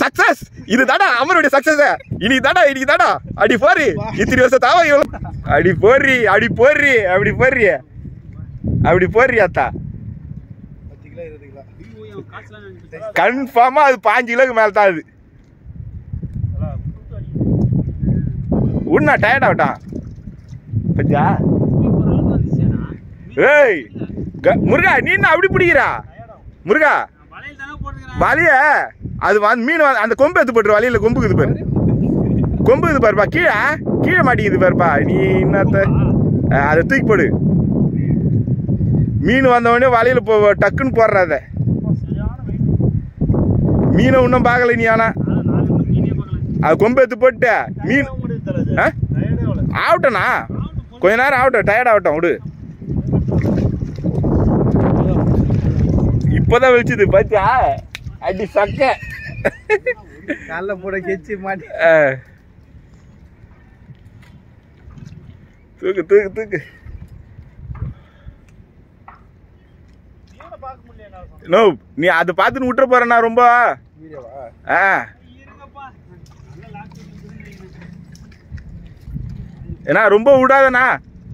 Success இது தாடா அமருடைய success இனி தாடா இன்னைக்கு தாடா அடி போறி இத்தனை வருஷம் தாவா இவ்வளவு அடி போறி அடி போறி அப்படி போறி அப்படி போறி அத்தா பத்து கிலோ இருபது கிலோ கன்ஃபார்மா அது பாஞ்சு கிலோக்கு மேல தான் அது உண்ணா டயர்ட் ஆகட்டான் பத்தியா ஏய் க- முருகா நீ என்ன அப்படி பிடிக்கிறா முருகா வலிய அது வந்து மீன் வந்து- அந்த கொம்பு எடுத்து போட்டுரு வலியில கொம்புக்கு இது பாரு கொம்பு இது பாருப்பா கீழே கீழே மாட்டிக்குது பாருப்பா நீ என்னத்த அஹ், அதை தூக்கி போடு மீன் வந்த உடனே வலையில போ டக்குன்னு போடுறாத மீனை இன்னும் பார்க்கல நீ ஆனா அது கொம்பு எடுத்து போட்டு மீன் ஆ? ஆகட்டண்ணா கொஞ்ச நேரம் ஆகட்டும் டயர்ட் ஆகட்டும் விடு இப்போதான் வெளிச்சுது பாத்தியா அடி சக்க காலைல போட கெச்சி மாட்டி அஹ். தூக்கு தூக்கு தூக்கு நோ நீ அதை பார்த்துன்னு விட்டுற போறேண்ணா ரொம்ப வீடியோவா ஆ ஏன்னா ரொம்ப விடாதண்ணா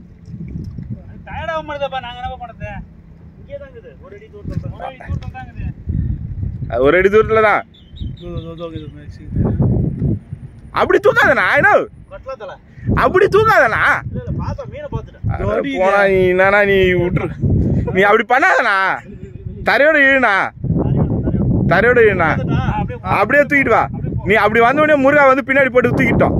அது ஒரு அடி தூரத்துல தான் அப்படி தூக்காதண்ணா என்ன அப்படி தூக்காதண்ணா அட போனா நீ என்னண்ணா நீ விட்டுரு நீ அப்படி பண்ணாதண்ணா தரையோட இழுண்ணா தரையோட இழுண்ணா அப்படியே தூக்கிட்டு வா நீ அப்படி வந்த உடனே முருகா வந்து பின்னாடி போட்டு தூக்கிட்டோம்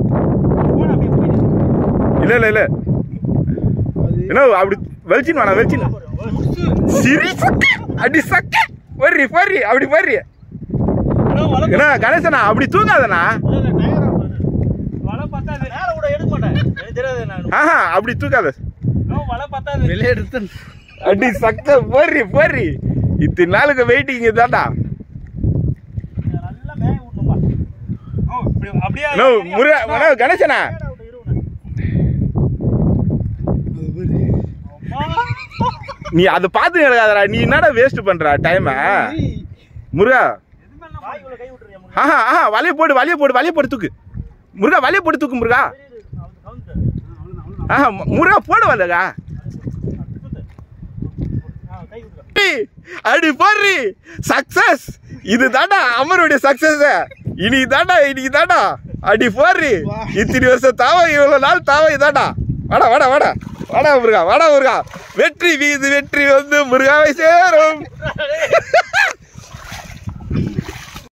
இல்ல இல்ல இல்ல என்ன அப்படி வெளிச்சின்னு வேணா வெளிச்சின்னு சிரி சக்க அடி சக்க வர்றி வர்றி அப்படி வர்றி என்ன கணேசனா அப்படி தூக்காதண்ணா ஆஹா அப்படி தூக்காத வெளியே எடுத்து அடி சக்க போறி போறி இத்தனை நாளுக்கு வெயிட்டிங் தான்டா நோ முருகா அண்ணா, கணேசனா நீ அதை பார்த்து கிடக்காதடா நீ என்னடா வேஸ்ட் பண்ற டைம முருகா ஆஹா ஆஹா வலைய போடு வலைய போடு வலைய போடு தூக்கு முருகா வலைய போட்டு தூக்கு முருகா ஆஹா மு- முருகா போடு வலகா அடி போடுறி சக்சஸ் இது தாண்டா அமருடைய சக்சஸ் இனி தாண்டா இன்னைக்கு தாண்டா அடி போடுறி இத்தனை வருஷம் தாவ இவ்வளவு நாள் தாவ இதாண்டா வாடா வாடா வாடா வாடா முருகா வாடா முருகா வெற்றி வீது வெற்றி வந்து முருகாவை சேரும்